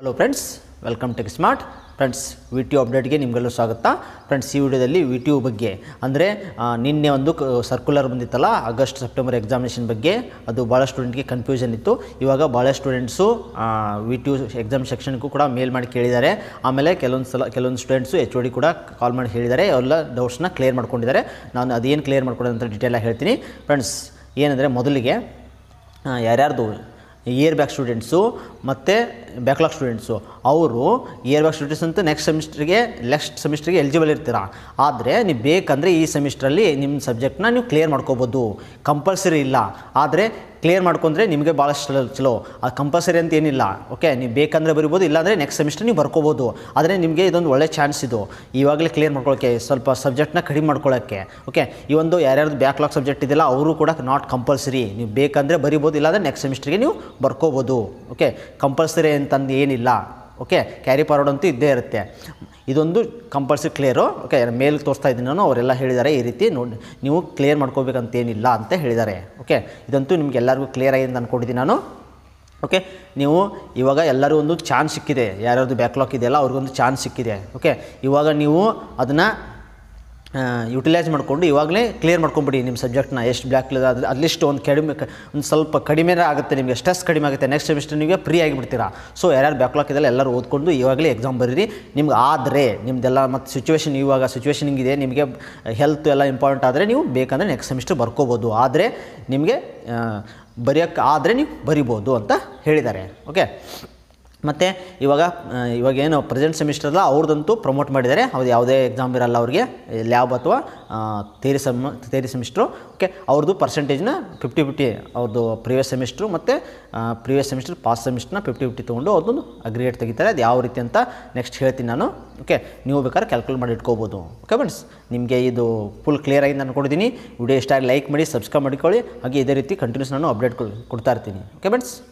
hello friends welcome tech smart friends V T U ಅಪ್ಡೇಟ್ಗೆ ನಿಮಗೆಲ್ಲೂ ಸ್ವಾಗತ ಫ್ರೆಂಡ್ಸ್ ಈ ವಿಡಿಯೋದಲ್ಲಿ ವಿ ಟಿ ಯು ಬಗ್ಗೆ ಅಂದರೆ ಆ, ನಿನ್ನೆ ಒಂದು ಸರ್ಕ್ಯುಲರ್ ಬಂದಿತ್ತಲ್ಲ ಆಗಸ್ಟ್ ಸೆಪ್ಟೆಂಬರ್ ಎಕ್ಸಾಮಿನೇಷನ್ ಬಗ್ಗೆ ಅದು ಭಾಳ ಸ್ಟೂಡೆಂಟ್ಗೆ ಕನ್ಫ್ಯೂಷನ್ ಇತ್ತು ಇವಾಗ ಭಾಳ students V T U exam ಸೆಕ್ಷನ್ಗೂ ಕೂಡ ಮೇಲ್ ಮಾಡಿ ಕೇಳಿದ್ದಾರೆ ಆಮೇಲೆ ಕೆಲವೊಂದು ಸಲ ಕೆಲವೊಂದು ಸ್ಟೂಡೆಂಟ್ಸು ಎಚ್ ಒ ಡಿ ಕೂಡ ಕಾಲ್ ಮಾಡಿ ಹೇಳಿದ್ದಾರೆ ಎಲ್ಲ ಡೌಟ್ಸ್ನ ಕ್ಲಿಯರ್ ಮಾಡ್ಕೊಂಡಿದ್ದಾರೆ ನಾನು ಅದೇನು ಕ್ಲಿಯರ್ ಮಾಡ್ಕೊಂಡಿದ್ದೆ ಅಂತ ಡೀಟೇಲಾಗಿ ಹೇಳ್ತೀನಿ ಫ್ರೆಂಡ್ಸ್ ಏನಂದರೆ ಮೊದಲಿಗೆ ಆ, ಯಾರ್ಯಾರ್ದು ಇಯರ್ ಬ್ಯಾಕ್ ಸ್ಟೂಡೆಂಟ್ಸು ಮತ್ತು ಬ್ಯಾಕ್ಲಾಗ್ ಸ್ಟೂಡೆಂಟ್ಸು ಅವರು ಇಯರ್ ಬ್ಯಾಕ್ ಸ್ಟೂಡೆಂಟ್ಸ್ ಅಂತ ನೆಕ್ಸ್ಟ್ ಸೆಮಿಸ್ಟ್ರಿಗೆ ನೆಕ್ಸ್ಟ್ ಸೆಮಿಸ್ಟ್ರಿಗೆ ಎಲಿಜಿಬಲ್ ಇರ್ತೀರಾ ಆದರೆ ನೀವು ಬೇಕಂದರೆ ಈ ಸೆಮಿಸ್ಟ್ರಲ್ಲಿ ನಿಮ್ಮ ಸಬ್ಜೆಕ್ಟ್ನ ನೀವು ಕ್ಲಿಯರ್ ಮಾಡ್ಕೋಬೋದು ಕಂಪಲ್ಸರಿ ಇಲ್ಲ ಆದರೆ ಕ್ಲಿಯರ್ ಮಾಡ್ಕೊಂಡ್ರೆ ನಿಮಗೆ ಭಾಳ ಚಲೋ ಚಲೋ ಅದು ಕಂಪಲ್ಸರಿ ಅಂತ ಏನಿಲ್ಲ ಓಕೆ ನೀವು ಬೇಕಂದರೆ ಬರಿಬೋದು ಇಲ್ಲಾಂದರೆ ನೆಕ್ಸ್ಟ್ ಸೆಮಿಸ್ಟರ್ ನೀವು ಬರ್ಕೋಬೋದು ಆದರೆ ನಿಮಗೆ ಇದೊಂದು ಒಳ್ಳೆ ಚಾನ್ಸ್ ಇದು ಇವಾಗಲೇ ಕ್ಲಿಯರ್ ಮಾಡ್ಕೊಳ್ಳೋಕ್ಕೆ ಸ್ವಲ್ಪ ಸಬ್ಜೆಕ್ಟ್ನ ಕಡಿಮೆ ಮಾಡ್ಕೊಳ್ಳೋಕ್ಕೆ ಓಕೆ ಈ ಒಂದು ಯಾರ್ಯಾರ್ದು ಬ್ಯಾಕ್ಲಾಗ್ ಸಬ್ಜೆಕ್ಟ್ ಇದೆಯಲ್ಲ ಅವರು ಕೂಡ ನಾಟ್ ಕಂಪಲ್ಸರಿ ನೀವು ಬೇಕಂದರೆ ಬರಿಬೋದು ಇಲ್ಲಾಂದರೆ ನೆಕ್ಸ್ಟ್ ಸೆಮಿಸ್ಟ್ರಿಗೆ ನೀವು ಬರ್ಕೋಬೋದು ಓಕೆ ಕಂಪಲ್ಸರಿ ಅಂತಂದು ಏನಿಲ್ಲ ಓಕೆ ಕ್ಯಾರಿ ಫಾರ್ವರ್ಡ್ ಅಂತೂ ಇದ್ದೇ ಇರುತ್ತೆ ಇದೊಂದು ಕಂಪಲ್ಸರಿ ಕ್ಲಿಯರು ಓಕೆ ಮೇಲ್ ತೋರಿಸ್ತಾ ಇದ್ದೀನಿ ನಾನು ಅವರೆಲ್ಲ ಹೇಳಿದ್ದಾರೆ ಈ ರೀತಿ ನೋಡಿ ನೀವು ಕ್ಲಿಯರ್ ಮಾಡ್ಕೋಬೇಕಂತ ಏನಿಲ್ಲ ಅಂತ ಹೇಳಿದ್ದಾರೆ ಓಕೆ ಇದಂತೂ ನಿಮ್ಗೆ ಎಲ್ಲರಿಗೂ ಕ್ಲಿಯರ್ ಆಗಿದೆ ಅಂತ ಅಂದ್ಕೊಂಡಿದ್ದೀನಿ ನಾನು ಓಕೆ ನೀವು ಇವಾಗ ಎಲ್ಲರೂ ಒಂದು ಚಾನ್ಸ್ ಸಿಕ್ಕಿದೆ ಯಾರ್ಯಾರ್ದು ಬ್ಯಾಕ್ಲಾಕ್ ಇದೆಯಲ್ಲ ಅವ್ರಿಗೊಂದು ಚಾನ್ಸ್ ಸಿಕ್ಕಿದೆ ಓಕೆ ಇವಾಗ ನೀವು ಅದನ್ನು ಯುಟಿಲೈಸ್ ಮಾಡಿಕೊಂಡು ಇವಾಗಲೇ ಕ್ಲಿಯರ್ ಮಾಡ್ಕೊಂಬಿಡಿ ನಿಮ್ಮ ಸಬ್ಜೆಕ್ಟ್ನ ಎಷ್ಟು ಬ್ಲ್ಯಾಕ್ ಅದು ಅಟ್ಲೀಸ್ಟ್ ಒಂದು ಕಡಿಮೆ ಒಂದು ಸ್ವಲ್ಪ ಕಡಿಮೆ ಆಗುತ್ತೆ ನಿಮಗೆ ಸ್ಟ್ರೆಸ್ ಕಡಿಮೆ ಆಗುತ್ತೆ ನೆಕ್ಸ್ಟ್ ಸೆಮಿಸ್ಟರ್ ನಿಮಗೆ ಫ್ರೀ ಆಗಿಬಿಡ್ತೀರಾ ಸೊ ಯಾರ್ಯಾರು ಬ್ಯಾಕ್ಲಾಕ್ ಇದೆಲ್ಲ ಎಲ್ಲರೂ ಓದ್ಕೊಂಡು ಇವಾಗಲೇ ಎಕ್ಸಾಮ್ ಬರೀರಿ ನಿಮ್ಗೆ ಆದರೆ ನಿಮ್ದೆಲ್ಲ ಮತ್ತು ಸಿಚುವೇಶನ್ ಇವಾಗ ಸಿಚುವೇಶನ್ ಹಿಂಗಿದೆ ನಿಮಗೆ ಹೆಲ್ತ್ ಎಲ್ಲ ಇಂಪಾರ್ಟೆಂಟ್ ಆದರೆ ನೀವು ಬೇಕಂದರೆ ನೆಕ್ಸ್ಟ್ ಸೆಮಿಸ್ಟರ್ ಬರ್ಕೋಬೋದು ಆದರೆ ನಿಮಗೆ ಬರೆಯೋಕ್ಕೆ ಆದರೆ ನೀವು ಬರಿಬೋದು ಅಂತ ಹೇಳಿದ್ದಾರೆ ಓಕೆ ಮತ್ತು ಇವಾಗ ಆ, ಇವಾಗ ಏನು ಪ್ರೆಸೆಂಟ್ ಸೆಮಿಸ್ಟರ್ ಅಲ್ಲ ಅವ್ರದ್ದಂತೂ ಪ್ರಮೋಟ್ ಮಾಡಿದ್ದಾರೆ ಅವ್ರು ಯಾವುದೇ ಎಕ್ಸಾಮ್ ಇರಲ್ಲ ಅವ್ರಿಗೆ ಲ್ಯಾಬ್ ಅಥವಾ ತೇರಿ ಸಮ್ ತೇರಿ ಸೆಮಿಸ್ಟ್ರು ಓಕೆ ಅವ್ರದ್ದು ಪರ್ಸೆಂಟೇಜ್ನ ಫಿಫ್ಟಿ ಫಿಫ್ಟಿ ಅವ್ರದ್ದು ಪ್ರಿವಿಯಸ್ ಸೆಮಿಸ್ಟ್ರು ಮತ್ತು ಪ್ರಿವಿಯಸ್ ಸೆಮಿಸ್ಟರ್ ಪಾಸ್ ಸೆಮಿಸ್ಟ್ರನ್ನ ಫಿಫ್ಟಿ ಫಿಫ್ಟಿ ತೊಗೊಂಡು ಅವ್ರದ್ದು ಅಗ್ರಿಗೇಟ್ ತೆಗಿತಾರೆ ಅದು ಯಾವ ರೀತಿ ಅಂತ ನೆಕ್ಸ್ಟ್ ಹೇಳ್ತೀನಿ ನಾನು ಓಕೆ ನೀವು ಬೇಕಾದ್ರೆ ಕ್ಯಾಲ್ಕುಲೇಟ್ ಮಾಡಿ ಇಟ್ಕೋಬೋದು ಓಕೆ ಫ್ರೆಂಡ್ಸ್ ನಿಮಗೆ ಇದು ಫುಲ್ ಕ್ಲಿಯರ್ ಆಗಿ ಅನ್ಕೊಂಡಿದ್ದೀನಿ ವಿಡಿಯೋ ಇಷ್ಟ ಲೈಕ್ ಮಾಡಿ ಸಬ್ಸ್ಕ್ರೈಬ್ ಮಾಡಿಕೊಳ್ಳಿ ಹಾಗೆ ಇದೇ ರೀತಿ ಕಂಟಿನ್ಯೂಸ್ ನಾನು ಅಪ್ಡೇಟ್ ಕೊಡ್ತಾ ಇರ್ತೀನಿ ಓಕೆ ಫ್ರೆಂಡ್ಸ್